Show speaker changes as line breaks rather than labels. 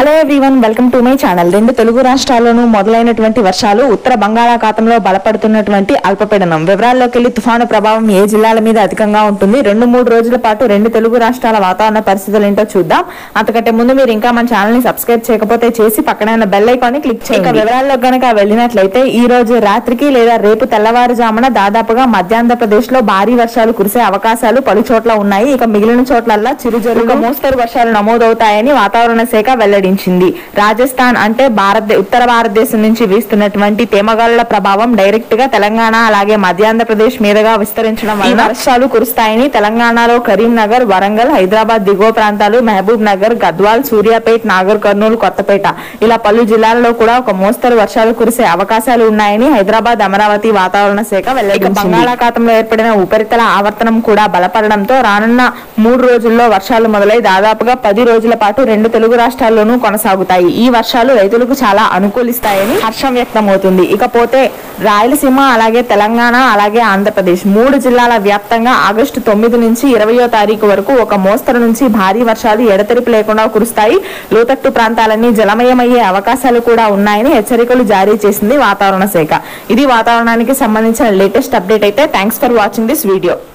hello everyone welcome to my channel రెండు తెలుగు రాష్ట్రాల్లోనూ మొదలైనటువంటి వర్షాలు ఉత్తర బంగాళాఖాతంలో బలపడుతున్నటువంటి అల్పపీడనం వివరాల్లోకి వెళ్లి తుఫాను ప్రభావం ఏ జిల్లాల మీద అధికంగా ఉంటుంది రెండు మూడు రోజుల పాటు రెండు తెలుగు రాష్ట్రాల వాతావరణ పరిస్థితులు ఏంటో చూద్దాం అంతకంటే ముందు మీరు ఇంకా మన ఛానల్ ని సబ్స్క్రైబ్ చేయకపోతే చేసి పక్కన ఉన్న బెల్ ఐకాన్ ని క్లిక్ చేయండి ఇక వివరాల్లో గనక వెళ్ళినట్లయితే ఈ రోజు రాత్రికి లేదా రేపు తెల్లవారుజామున దాదాపుగా మధ్యాంధ్రప్రదేశ్ లో భారీ వర్షాలు కురిసే అవకాశాలు పలు చోట్ల ఉన్నాయి ఇక మిగిలిన చోట్లల్లా చిరుజరుగా మోస్తరు వర్షాలు నమోదవుతాయని వాతావరణ శాఖ వెల్లడించింది రాజస్థాన్ అంటే భారత ఉత్తర భారతదేశం నుంచి వీస్తున్నటువంటి తేమగాలుల ప్రభావం డైరెక్ట్ గా తెలంగాణ అలాగే మధ్యాంధ్రప్రదేశ్ మీదుగా విస్తరించడం వల్ల వర్షాలు కురుస్తాయని తెలంగాణలో కరీంనగర్ వరంగల్ హైదరాబాద్ దిగువ ప్రాంతాలు మహబూబ్ నగర్ గద్వాల్ సూర్యాపేట్ నాగర్ కర్నూలు కొత్తపేట ఇలా పలు జిల్లాల్లో కూడా ఒక మోస్తరు వర్షాలు కురిసే అవకాశాలు ఉన్నాయని హైదరాబాద్ అమరావతి వాతావరణ శాఖ వెల్లడించింది బంగాళాఖాతంలో ఏర్పడిన ఉపరితల ఆవర్తనం కూడా బలపడడంతో రానున్న మూడు రోజుల్లో వర్షాలు మొదలై దాదాపుగా పది రోజుల పాటు రెండు తెలుగు రాష్ట్రాల్లోనూ కొనసాగుతాయి ఈ వర్షాలు రైతులకు చాలా అనుకూలిస్తాయని హర్షం వ్యక్తమవుతుంది ఇకపోతే రాయలసీమ అలాగే తెలంగాణ అలాగే ఆంధ్రప్రదేశ్ మూడు జిల్లాల వ్యాప్తంగా ఆగస్టు తొమ్మిది నుంచి ఇరవయో తారీఖు వరకు ఒక మోస్తరు నుంచి భారీ వర్షాలు ఎడతెరిపి లేకుండా కురుస్తాయి లోతట్టు ప్రాంతాలన్నీ జలమయమయ్యే అవకాశాలు కూడా ఉన్నాయని హెచ్చరికలు జారీ చేసింది వాతావరణ శాఖ ఇది వాతావరణానికి సంబంధించిన లేటెస్ట్ అప్డేట్ అయితే thanks for watching this video